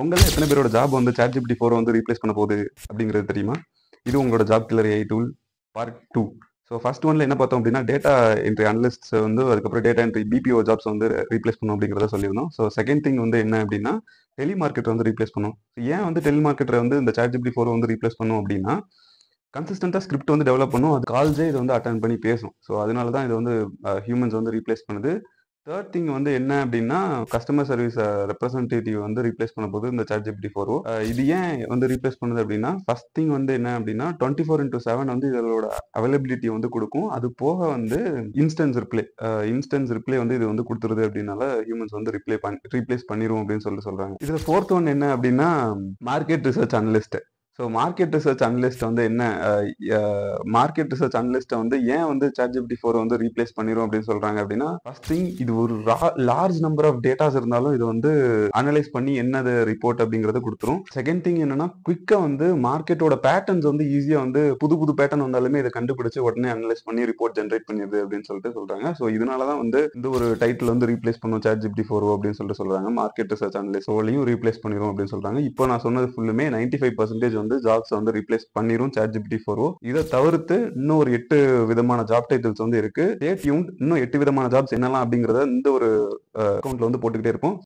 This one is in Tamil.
உங்கள எத்தனை பேரோட ஜாப் வந்து சாட் ஜிபிடி ஃபோர் வந்து ரீப்ளேஸ் பண்ண போகுது அப்படிங்கிறது தெரியுமா இது உங்களோட job killer AI tool part two so first ஒன்ல என்ன பார்த்தோம் அப்படின்னா டேட்டா என்ட்ரி அனலிஸ்ட் வந்து அதுக்கப்புறம் டேட்டா என்ட்ரி பிபிஓ ஜாப்ஸ் வந்து ரீப்ளேஸ் பண்ணும் அப்படிங்கிறத சொல்லியிருந்தோம் ஸோ செகண்ட் திங் வந்து என்ன அப்படின்னா டெலிமார்க்கெட்டர் வந்து ரீப்ளேஸ் பண்ணும் ஏன் வந்து டெலிமார்க்கெட்டரை வந்து இந்த சாட் ஜிபிடி ஃபோர் வந்து ரீப்ளேஸ் பண்ணும் அப்படின்னா கன்சிஸ்டண்டாக ஸ்கிரிப்ட் வந்து டெவலப் பண்ணும் அது கால்ஸே இது வந்து அட்டன் பண்ணி பேசும் ஸோ அதனால தான் இது வந்து ஹியூமன்ஸ் வந்து ரீப்ளேஸ் பண்ணுது தேர்ட் திங் வந்து என்ன அப்படின்னா கஸ்டமர் சர்வீஸ் ரெப்ரசன்டேட்டிவ் வந்து ரீப்ளேஸ் பண்ண போது இந்த சாட் ஜிபிடி ஃபோரோ இது ஏன் வந்து ரீப்ளேஸ் பண்ணுது அப்படின்னா ஃபர்ஸ்ட் திங் வந்து என்ன அப்படின்னா டுவெண்ட்டி ஃபோர் இன்டூ செவன் வந்து இதோட அவைலபிலிட்டி வந்து கொடுக்கும் அது போக வந்து இன்ஸ்டன்ஸ் ரிப்ளே இன்ஸ்டன்ஸ் ரிப்ளே வந்து இது வந்து கொடுத்துருது அப்படின்னால ஹியூமன்ஸ் வந்து ரிப்ளே பண்ணி ரீப்ளேஸ் பண்ணிரும் அப்படின்னு சொல்லி சொல்றாங்க இதுல ஃபோர்த் ஒன் என்ன அப்படின்னா market research analyst so market research analyst வந்து என்ன மார்க்கெட் ரிசர்ச் அனலிஸ்ட்டை வந்து ஏன் வந்து சாட் ஜிபிடி ஃபோர் வந்து ரீப்ளேஸ் பண்ணிரும் அப்படின்னு சொல்றாங்க அப்படின்னா ஃபர்ஸ்ட் திங் இது ஒரு லார்ஜ் நம்பர் ஆஃப் டேட்டாஸ் இருந்தாலும் இது வந்து அனலைஸ் பண்ணி என்னது ரிப்போர்ட் அப்படிங்கறத கொடுத்துரும் செகண்ட் திங் என்னன்னா குவிக்கா வந்து மார்க்கெட்டோட பேட்டர்ன்ஸ் வந்து ஈஸியா வந்து புது புது பேட்டர்ன் வந்தாலுமே இதை கண்டுபிடிச்சு உடனே அனலைஸ் பண்ணி ரிப்போர்ட் ஜென்ரேட் பண்ணிடுது அப்படின்னு சொல்லிட்டு சொல்றாங்க ஸோ இதனாலதான் வந்து இந்த ஒரு டைட்டில் வந்து ரீப்ளேஸ் பண்ணும் சாட் ஜிபிடி ஃபோர் அப்படின்னு சொல்லிட்டு சொல்றாங்க மார்க்கெட் ரிசர்ச் அனலிஸ்ட் ரோலையும் ரீப்ளேஸ் பண்ணிரும் அப்படின்னு சொல்றாங்க இப்போ நான் சொன்னது ஃபுல்லுமே நைன்டி ஃபைவ் பர்சன்டேஜ் வந்து ஜாப்ஸ் வந்து ரீப்ளேஸ் பண்ணிரும் சாட் ஜிபிடி ஃபோரோ இதை தவிர்த்து இன்னும் ஒரு எட்டு விதமான ஜாப் டைட்டில்ஸ் வந்து இருக்கு ஸ்டே டியூன் இன்னும் எட்டு விதமான ஜாப்ஸ் என்னலாம் அப்படிங்கறத இந்த ஒரு அக்கௌண்ட்ல வந்து போட்டுக்கிட்டே இருப்போம்